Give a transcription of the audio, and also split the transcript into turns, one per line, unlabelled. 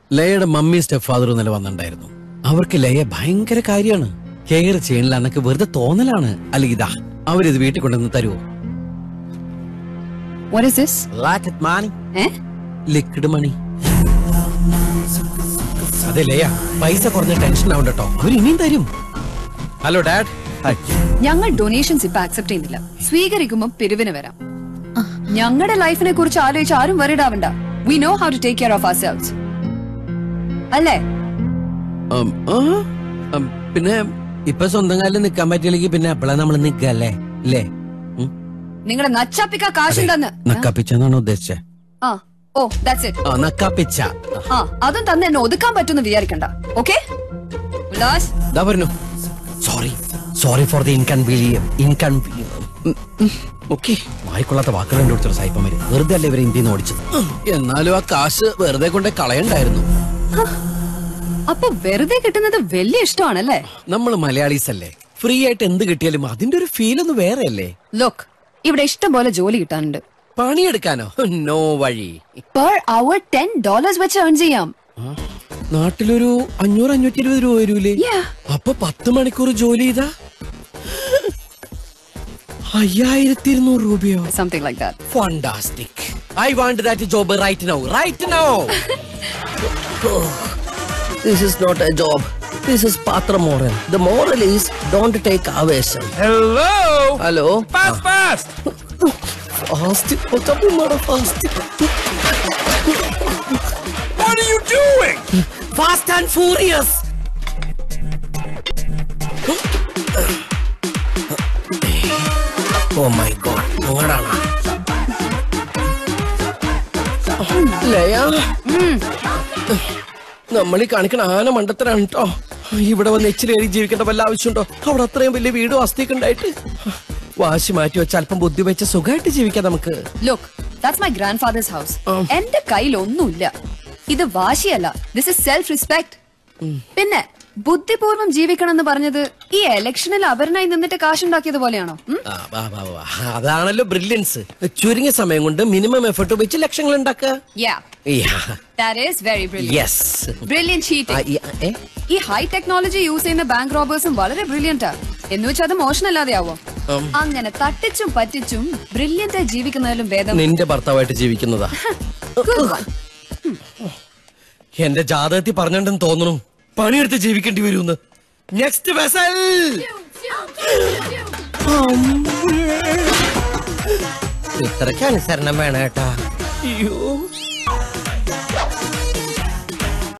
ലയയുടെ mummy step father ഇന്നലെ വന്നിട്ടുണ്ടായിരുന്നു അവർക്ക് ലയ ഭയങ്കര കാര്യമാണ് കെയർ ചെയ്യണില്ല എന്നൊക്കെ വെറുതെ തോന്നലാണ് അല്ല ഇതാ അവരിത് വീട്ടിൽ കൊണ്ടുവന്ന് തരുമോ
വാട്ട് ഇസ് ദിസ്
മണി
ഏ
ലിക്വിഡ് മണി അതെ ലയ പൈസ കുറഞ്ഞ ടെൻഷൻ ആവണ്ട കേട്ടോ അവർ ഇനിയും തരും ഹലോ ഡാഡ്
ഞങ്ങൾ ഡൊണേഷൻസ് ഇപ്പൊ അക്സെപ്റ്റ് ചെയ്യുന്നില്ല സ്വീകരിക്കുമ്പോൾ പിരിവിന് വരാം ഞങ്ങളുടെ ലൈഫിനെ കുറിച്ച് ആലോചിച്ച് ആരും വറിഡ് ആവണ്ട we know how to take care of ourselves അല്ലേ
പിന്നെ ഇപ്പൊ സ്വന്തം കാലിൽ നിൽക്കാൻ പറ്റില്ലെങ്കിൽ പിന്നെ എപ്പോഴാ നമ്മൾ നിൽക്കല്ലേ അല്ലേ ഉം?
നിങ്ങളുടെ നച്ചാപ്പിക്ക കാശുണ്ടെന്ന്
നക്കാപ്പിച്ചെന്നാണോ ഉദ്ദേശിച്ചത്
ആ ഓ ദാറ്റ്സ് ഇറ്റ്
ആ നക്കാപ്പിച്ച
ആ അതും തന്നെ എന്നെ ഒതുക്കാൻ പറ്റുമെന്ന് വിചാരിക്കണ്ട ഓക്കെ ഉല്ലാസ്
ദാ പറഞ്ഞു sorry sorry for the inconvenience inconvenience okay വായിക്കൊള്ളാത്ത വാക്കുകൾ കണ്ടുപിടിച്ചോ സായിപ്പന്മാര് വെറുതെ അല്ലേ ഇവരെ ഇന്ത്യയിൽ നിന്ന് ഓടിച്ചത് എന്നാലും ആ കാശ് വെറുതെ കൊണ്ട് കളയണ്ടായിരുന്നു
അപ്പൊ വെറുതെ കിട്ടുന്നത് വലിയ ഇഷ്ടമാണല്ലേ
നമ്മൾ മലയാളീസ് അല്ലേ ഫ്രീ ആയിട്ട് എന്ത് കിട്ടിയാലും അതിന്റെ ഒരു ഫീൽ ഒന്ന് വേറെ അല്ലേ
ലുക്ക് ഇവിടെ ഇഷ്ടം പോലെ ജോലി കിട്ടാനുണ്ട്
പണിയെടുക്കാനോ നോ വഴി
പെർ അവർ ടെൻ ഡോളേഴ്സ് വെച്ച് ഏൺ ചെയ്യാം
ആ, നാട്ടിലൊരു അഞ്ഞൂറ് അഞ്ഞൂറ്റി ഇരുപത് രൂപ വരൂലേ
Yeah.
അപ്പൊ പത്ത് മണിക്കൂർ ജോലി ചെയ്താ അയ്യായിരത്തി ഇരുന്നൂറ് രൂപയോ
something like that
fantastic I want that job right now right now
This is not a job. This is Patra moral. The moral is don't take aversion.
Hello!
Hello?
Fast, fast!
Fast. What's up, mother fast?
What are you doing?
Fast and furious
Oh my god. നിങ്ങളാണ് ലയ
നമ്മൾ ഈ കാണിക്കണ ആന മണ്ടത്തരാണ് കേട്ടോ ഇവിടെ വന്ന് എച്ചിൽ കയറി ജീവിക്കേണ്ട വല്ല ആവശ്യമുണ്ടോ അവിടെ അത്രയും വലിയ വീടും അസ്ഥിയൊക്കെ ഉണ്ടായിട്ട് വാശി മാറ്റി വെച്ച് അല്പം ബുദ്ധി വെച്ച് സുഖമായിട്ട് ജീവിക്കാം നമുക്ക്
look that's my grandfather's house എന്റെ കയ്യിൽ ഒന്നുമില്ല ഇത് വാശിയല്ല ദിസ് ഇസ് സെൽഫ് റെസ്പെക്ട് പിന്നെ ബുദ്ധിപൂർവ്വം ജീവിക്കണം എന്ന് പറഞ്ഞത് ഈ ഇലക്ഷനിൽ അവരനായി നിന്നിട്ട് കാശുണ്ടാക്കിയത് പോലെയാണോ ഉം?
ആ, വാ, വാ, വാ. അതാണല്ലോ ബ്രില്യൻസ് ചുരുങ്ങിയ സമയം കൊണ്ട് മിനിമം എഫർട്ട് ഉപയോഗിച്ച് ലക്ഷങ്ങൾ ഉണ്ടാക്കുക
Yeah, that is very brilliant.
Yes
Brilliant cheating. ഈ ഹൈ ടെക്നോളജി യൂസ് ചെയ്യുന്ന ബാങ്ക് റോബേഴ്സും വളരെ ബ്രില്യന്റാ എന്ന് വെച്ചാൽ അത് മോശമല്ലാതെയാവോ അങ്ങനെ തട്ടിച്ചും പറ്റിച്ചും ബ്രില്യന്റ് ആയി ജീവിക്കുന്നതിലും ഭേദം
നിന്റെ ഭർത്താവായിട്ട് ജീവിക്കുന്നതാ
Good one.
എന്റെ ജാതകത്തിൽ പറഞ്ഞിട്ടുണ്ടെന്ന് തോന്നുന്നു പണിയെടുത്ത് ജീവിക്കേണ്ടി വരുമെന്ന് നെക്സ്റ്റ് വെസൽ
ഇത്രയ്ക്ക് അനുസരണം വേണം കേട്ടാ
അയ്യോ